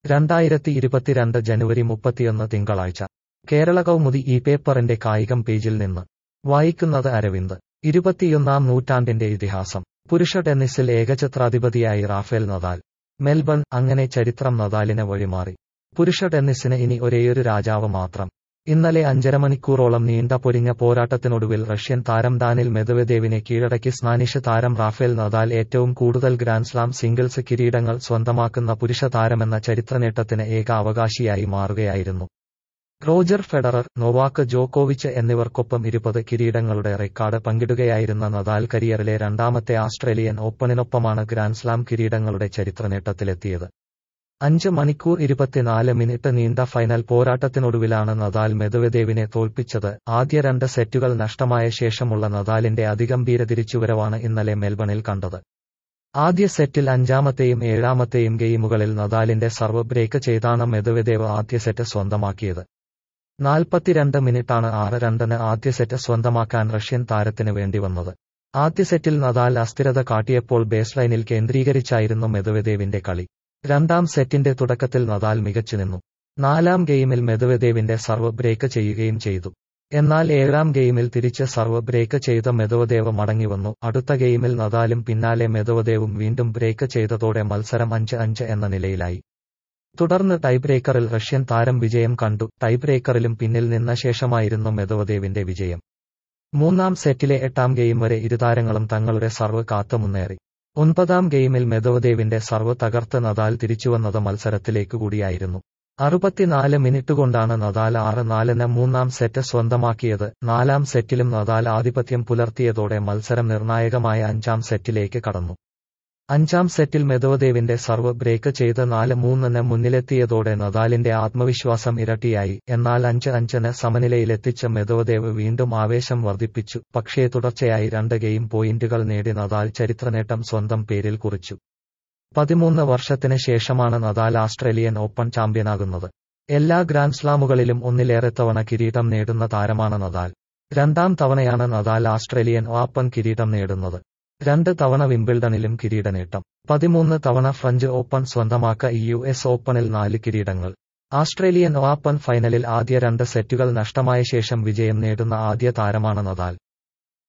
രണ്ടായിരത്തി ഇരുപത്തിരണ്ട് ജനുവരി മുപ്പത്തിയൊന്ന് തിങ്കളാഴ്ച കേരള കൗമുദി ഈ പേപ്പറിന്റെ കായികം പേജിൽ നിന്ന് വായിക്കുന്നത് അരവിന്ദ് ഇരുപത്തിയൊന്നാം നൂറ്റാണ്ടിന്റെ ഇതിഹാസം പുരുഷ ടെന്നീസിൽ ഏകഛത്രാധിപതിയായി റാഫേൽ നദാൽ മെൽബൺ അങ്ങനെ ചരിത്രം നദാലിന് വഴിമാറി പുരുഷ ടെന്നീസിന് ഇനി ഒരേയൊരു രാജാവ് മാത്രം ഇന്നലെ അഞ്ചര മണിക്കൂറോളം നീണ്ട പൊരിഞ്ഞ പോരാട്ടത്തിനൊടുവിൽ റഷ്യൻ താരം ഡാനിൽ മെദവദേവിനെ കീഴടക്കി സ്പാനിഷ് താരം റാഫേൽ നദാൽ ഏറ്റവും കൂടുതൽ ഗ്രാൻഡ്സ്ലാം സിംഗിൾസ് കിരീടങ്ങൾ സ്വന്തമാക്കുന്ന പുരുഷ താരമെന്ന ചരിത്രനേട്ടത്തിന് ഏക അവകാശിയായി മാറുകയായിരുന്നു റോജർ ഫെഡറർ നൊവാക്ക് ജോക്കോവിച്ച് എന്നിവർക്കൊപ്പം ഇരുപത് കിരീടങ്ങളുടെ റെക്കോർഡ് പങ്കിടുകയായിരുന്ന നദാൽ കരിയറിലെ രണ്ടാമത്തെ ആസ്ട്രേലിയൻ ഓപ്പണിനൊപ്പമാണ് ഗ്രാൻഡ്സ്ലാം കിരീടങ്ങളുടെ ചരിത്രനേട്ടത്തിലെത്തിയത് അഞ്ച് മണിക്കൂർ ഇരുപത്തിനാല് മിനിറ്റ് നീണ്ട ഫൈനൽ പോരാട്ടത്തിനൊടുവിലാണ് നദാൽ മെദവദേവിനെ തോൽപ്പിച്ചത് ആദ്യ രണ്ട് സെറ്റുകൾ നഷ്ടമായ ശേഷമുള്ള നദാലിന്റെ അതിഗംഭീര തിരിച്ചുവരവാണ് ഇന്നലെ മെൽബണിൽ കണ്ടത് ആദ്യ സെറ്റിൽ അഞ്ചാമത്തെയും ഏഴാമത്തെയും ഗെയിമുകളിൽ നദാലിന്റെ സർവ് ബ്രേക്ക് ചെയ്താണ് മെദവദേവ് ആദ്യ സെറ്റ് സ്വന്തമാക്കിയത് നാൽപ്പത്തിരണ്ട് മിനിറ്റാണ് ആറ് രണ്ടിന് ആദ്യ സെറ്റ് സ്വന്തമാക്കാൻ റഷ്യൻ താരത്തിന് വേണ്ടി വന്നത് ആദ്യ സെറ്റിൽ നദാൽ അസ്ഥിരത കാട്ടിയപ്പോൾ ബേസ് ലൈനിൽ കേന്ദ്രീകരിച്ചായിരുന്നു മെദവദേവിന്റെ കളി രണ്ടാം സെറ്റിന്റെ തുടക്കത്തിൽ നദാൽ മികച്ചുനിന്നു നാലാം ഗെയിമിൽ മെദവദേവിന്റെ സർവ് ബ്രേക്ക് ചെയ്യുകയും ചെയ്തു എന്നാൽ ഏഴാം ഗെയിമിൽ തിരിച്ച് സർവ് ബ്രേക്ക് ചെയ്ത മെദവദേവ് മടങ്ങിവന്നു അടുത്ത ഗെയിമിൽ നദാലും പിന്നാലെ മെദവദേവും വീണ്ടും ബ്രേക്ക് ചെയ്തതോടെ മത്സരം അഞ്ച് അഞ്ച് എന്ന നിലയിലായി തുടർന്ന് ടൈബ്രേക്കറിൽ റഷ്യൻ താരം വിജയം കണ്ടു ടൈബ്രേക്കറിലും പിന്നിൽ നിന്ന ശേഷമായിരുന്നു മെദവദേവിന്റെ വിജയം മൂന്നാം സെറ്റിലെ എട്ടാം ഗെയിം വരെ ഇരുതാരങ്ങളും തങ്ങളുടെ സർവ് കാത്തു മുന്നേറി ഒൻപതാം ഗെയിമിൽ മെദവദേവിന്റെ സർവ് തകർത്ത് നദാൽ തിരിച്ചുവന്നത് മത്സരത്തിലേക്ക് കൂടിയായിരുന്നു അറുപത്തിനാല് മിനിറ്റ് കൊണ്ടാണ് നദാൽ ആറ് നാലിന് മൂന്നാം സെറ്റ് സ്വന്തമാക്കിയത് നാലാം സെറ്റിലും നദാൽ ആധിപത്യം പുലർത്തിയതോടെ മത്സരം നിർണായകമായ അഞ്ചാം സെറ്റിലേക്ക് കടന്നു അഞ്ചാം സെറ്റിൽ മെദവദേവിന്റെ സർവ് ബ്രേക്ക് ചെയ്ത് നാല് മൂന്നിന് മുന്നിലെത്തിയതോടെ നദാലിന്റെ ആത്മവിശ്വാസം ഇരട്ടിയായി എന്നാൽ അഞ്ച് അഞ്ചിന് സമനിലയിലെത്തിച്ച മെദവദേവ് വീണ്ടും ആവേശം വർദ്ധിപ്പിച്ചു പക്ഷേ തുടർച്ചയായി രണ്ട് ഗെയിം പോയിന്റുകൾ നേടി നദാൽ ചരിത്രനേട്ടം സ്വന്തം പേരിൽ കുറിച്ചു പതിമൂന്ന് വർഷത്തിന് ശേഷമാണ് നദാൽ ആസ്ട്രേലിയൻ ഓപ്പൺ ചാമ്പ്യനാകുന്നത് എല്ലാ ഗ്രാൻഡ്സ്ലാമുകളിലും ഒന്നിലേറെ തവണ കിരീടം നേടുന്ന താരമാണ് നദാൽ രണ്ടാം തവണയാണ് നദാൽ ആസ്ട്രേലിയൻ ഓപ്പൺ കിരീടം നേടുന്നത് രണ്ട് തവണ വിംബിൾഡണിലും കിരീടനേട്ടം പതിമൂന്ന് തവണ ഫ്രഞ്ച് ഓപ്പൺ സ്വന്തമാക്ക യു എസ് ഓപ്പണിൽ നാല് കിരീടങ്ങൾ ആസ്ട്രേലിയൻ ഓപ്പൺ ഫൈനലിൽ ആദ്യ രണ്ട് സെറ്റുകൾ നഷ്ടമായ ശേഷം വിജയം നേടുന്ന ആദ്യ താരമാണ് നദാൽ